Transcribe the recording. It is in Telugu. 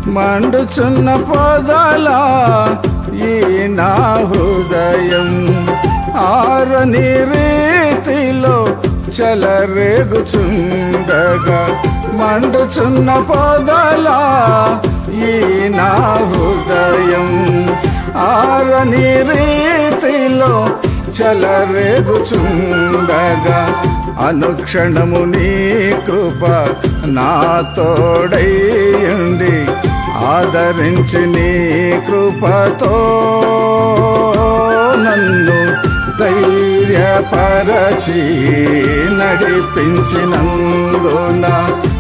మండుచున్న పొదల ఈ నా హృదయం ఆరని రీతిలో చెలరేగుచుండగా మండుచున్న పొదల ఈ నా హృదయం ఆరని రీతిలో చలరేగుచుండగా అనుక్షణము నీ కృప నా తోడయ్యుండి ఆదరించి నీ కృపతో నన్ను ధైర్యపరచి నడిపించినందున